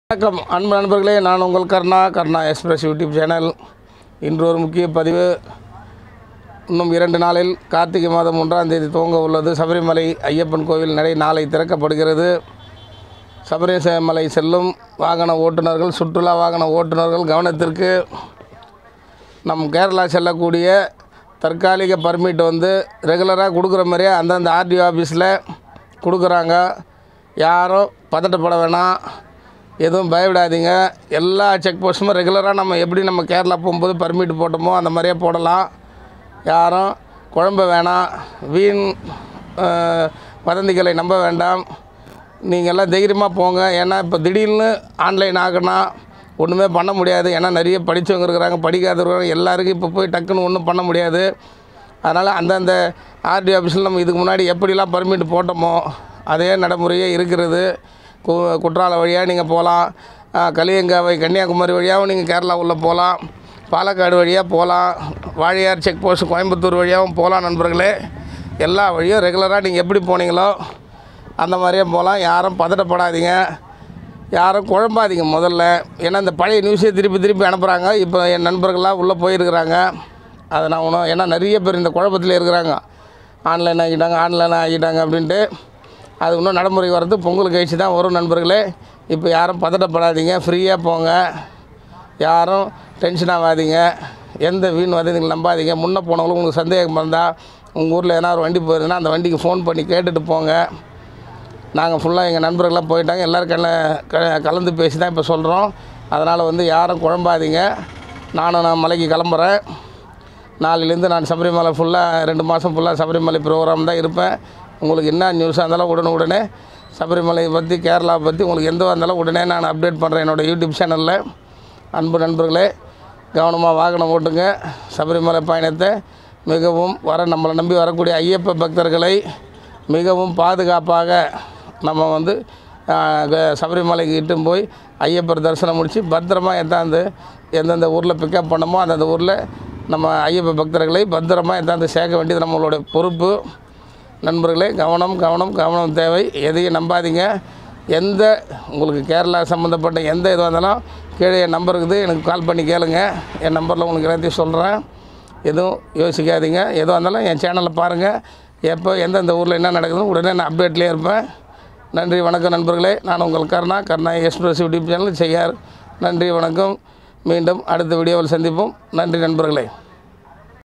வணக்கம் அன்பு நண்பர்களே நான் உங்கள் Karna Karna express YouTube channel இன்று ஒரு முக்கிய பதிவு இன்னும் இரண்டு நாளில் கார்த்திகை மாதம் ஒன்றாம் தேதி துவங்க உள்ளது சபரிமலை ஐயப்பன் கோவில் நடை நாளை திறக்கப்படுகிறது சபரிமலை செல்லும் வாகன ஓட்டுநர்கள் சுற்றுலா வாகன ஓட்டுநர்கள் கவனத்திற்கு நம் கேரளா செல்லக்கூடிய தற்காலிக பர்மிட் வந்து ரெகுலராக கொடுக்குற மாதிரியே அந்தந்த ஆர்டிஓ ஆஃபீஸில் கொடுக்குறாங்க யாரும் பதட்டப்பட வேணாம் எதுவும் பயப்படாதீங்க எல்லா செக் போஸ்ட்டுமே ரெகுலராக நம்ம எப்படி நம்ம கேரளா போகும்போது பர்மிட் போட்டோமோ அந்த மாதிரியே போடலாம் யாரும் குழம்ப வேணாம் வீண் அஹ், வதந்திகளை நம்ப வேண்டாம் நீங்கள் எல்லாம் தைரியமாக போங்க ஏன்னா இப்போ திடீர்னு ஆன்லைன் ஆகுனா ஒன்றுமே பண்ண முடியாது ஏன்னா நிறைய படித்தவங்க இருக்கிறாங்க படிக்காதவங்க எல்லாருக்கும் இப்போ போய் டக்குன்னு ஒன்றும் பண்ண முடியாது அதனால் அந்தந்த ஆர்டி ஆஃபீஸில் நம்ம இதுக்கு முன்னாடி எப்படிலாம் பர்மிட் போட்டோமோ அதே நடைமுறையே இருக்கிறது கு குற்றால வழியாக நீங்கள் போகலாம் களியங்காவை கன்னியாகுமரி வழியாகவும் நீங்கள் கேரளா உள்ள போகலாம் பாலக்காடு வழியாக போகலாம் வாழையார் செக் போஸ்ட் கோயம்புத்தூர் வழியாகவும் போகலாம் நண்பர்களே எல்லா வழியும் ரெகுலராக நீங்கள் எப்படி போனீங்களோ அந்த மாதிரியே போகலாம் யாரும் பதட்டப்படாதீங்க யாரும் குழம்பாதீங்க முதல்ல ஏன்னா இந்த பழைய நியூஸே திருப்பி திருப்பி அனுப்புகிறாங்க இப்போ என் நண்பர்கள்லாம் உள்ளே போயிருக்கிறாங்க அதை நான் ஒன்றும் ஏன்னா நிறைய பேர் இந்த குழப்பத்தில் இருக்கிறாங்க ஆன்லைன் ஆகிட்டாங்க ஆன்லைன் ஆகிட்டாங்க அப்படின்ட்டு அது இன்னும் நடைமுறை வர்றது பொங்கல் கழிச்சு தான் வரும் நண்பர்களே இப்போ யாரும் பதட்டப்படாதீங்க ஃப்ரீயாக போங்க யாரும் டென்ஷன் ஆகாதீங்க எந்த வீண் வதந்திகள் நம்பாதீங்க முன்ன போனவங்களும் உங்களுக்கு சந்தேகம் இருந்தால் உங்கள் ஊரில் எதனா ஒரு வண்டி போயிருந்தா அந்த வண்டிக்கு ஃபோன் பண்ணி கேட்டுட்டு போங்க நாங்கள் ஃபுல்லாக எங்கள் நண்பர்கள்லாம் போயிட்டாங்க எல்லோரும் கல க கலந்து பேசி தான் இப்போ சொல்கிறோம் அதனால் வந்து யாரும் குழம்பாதீங்க நானும் நான் மலைக்கு கிளம்புறேன் நாளையிலேருந்து நான் சபரிமலை ஃபுல்லாக ரெண்டு மாதம் ஃபுல்லாக சபரிமலை ப்ரோக்ராம் தான் இருப்பேன் உங்களுக்கு என்ன நியூஸாக இருந்தாலும் உடனே உடனே சபரிமலை பற்றி கேரளா பற்றி உங்களுக்கு எதுவாக இருந்தாலும் உடனே நான் அப்டேட் பண்ணுறேன் என்னோடய யூடியூப் சேனலில் அன்பு நண்பர்களே கவனமாக வாகனம் ஓட்டுங்க சபரிமலை பயணத்தை மிகவும் வர நம்மளை நம்பி வரக்கூடிய ஐயப்ப பக்தர்களை மிகவும் பாதுகாப்பாக நம்ம வந்து ஆஹ், க- சபரிமலைக்கு இட்டும் போய் ஐயப்பர் தரிசனம் முடித்து பத்திரமா எத்தாந்து எந்தெந்த ஊரில் பிக்கப் பண்ணமோ அந்தந்த ஊரில் நம்ம ஐயப்ப பக்தர்களை பத்திரமா எத்தாந்து சேர்க்க வேண்டியது நம்மளுடைய பொறுப்பு நண்பர்களே கவனம் கவனம் கவனம் தேவை எதையும் நம்பாதீங்க எந்த உங்களுக்கு கேரளா சம்மந்தப்பட்ட எந்த இதுவாக இருந்தாலும் கீழே என் நம்பர் இருக்குது எனக்கு கால் பண்ணி கேளுங்க என் நம்பரில் உங்களுக்கு எல்லாத்தையும் சொல்கிறேன் எதுவும் யோசிக்காதீங்க எதுவாக இருந்தாலும் என் சேனலை பாருங்கள் எப்போ எந்தெந்த ஊரில் என்ன நடக்குதுன்னு உடனே நான் அப்டேட்லேயே இருப்பேன் நன்றி வணக்கம் நண்பர்களே நான் உங்கள் Karna Karna express YouTube channel Cheyyar நன்றி வணக்கம் மீண்டும் அடுத்த வீடியோவில் சந்திப்போம் நன்றி நண்பர்களே